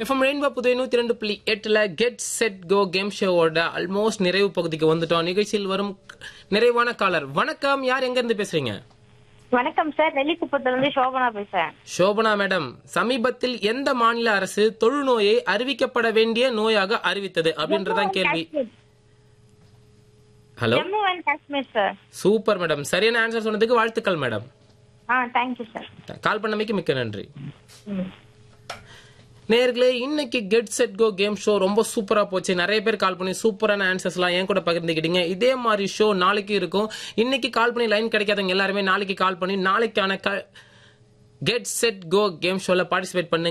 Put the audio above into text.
FM Rainbow Puduvai நூத்தி ரெண்டு புள்ளி எட்டுல கெட் செட் கோ கேம் ஷோவோட ஆல்மோஸ்ட் நிறைவு பகுதிக்கு வந்துட்டோம் நிகழ்ச்சியில் வரும் நிறைவான காலர் வணக்கம் யார் எங்க இருந்து பேசுறீங்க வணக்கம் சார் நெல்லிக்குப்பத்துல இருந்து சோபனா பேசுறேன் சோபனா மேடம் சமீபத்தில் எந்த மாநில அரசு தொழுநோயை அறிவிக்கப்பட வேண்டிய நோயாக அறிவித்தது அப்படின்றதான் கேள்வி Kashmir. Hello Jammu and Kashmir sir super madam சரியான ஆன்சர் சொன்னதுக்கு வாழ்த்துக்கள் madam ah thank you sir call பண்ணமைக்கு மிக்க நன்றி ம். நேர்களே இன்னைக்கு get set go game show ரொம்ப சூப்பரா போச்சு நிறைய பேர் கால் பண்ணி சூப்பரான ஆன்சர்ஸ்லாம் என் கூட பகிர்ந்துக்கிட்டீங்க இதே மாதிரி ஷோ நாளைக்கு இருக்கும் இன்னைக்கு கால் பண்ணி லைன் கிடைக்காதவங்க எல்லாருமே நாளைக்கு கால் பண்ணி நாளைக்கான கெட் செட் கோ கேம் ஷோல பார்ட்டிசிபேட் பண்ணுங்க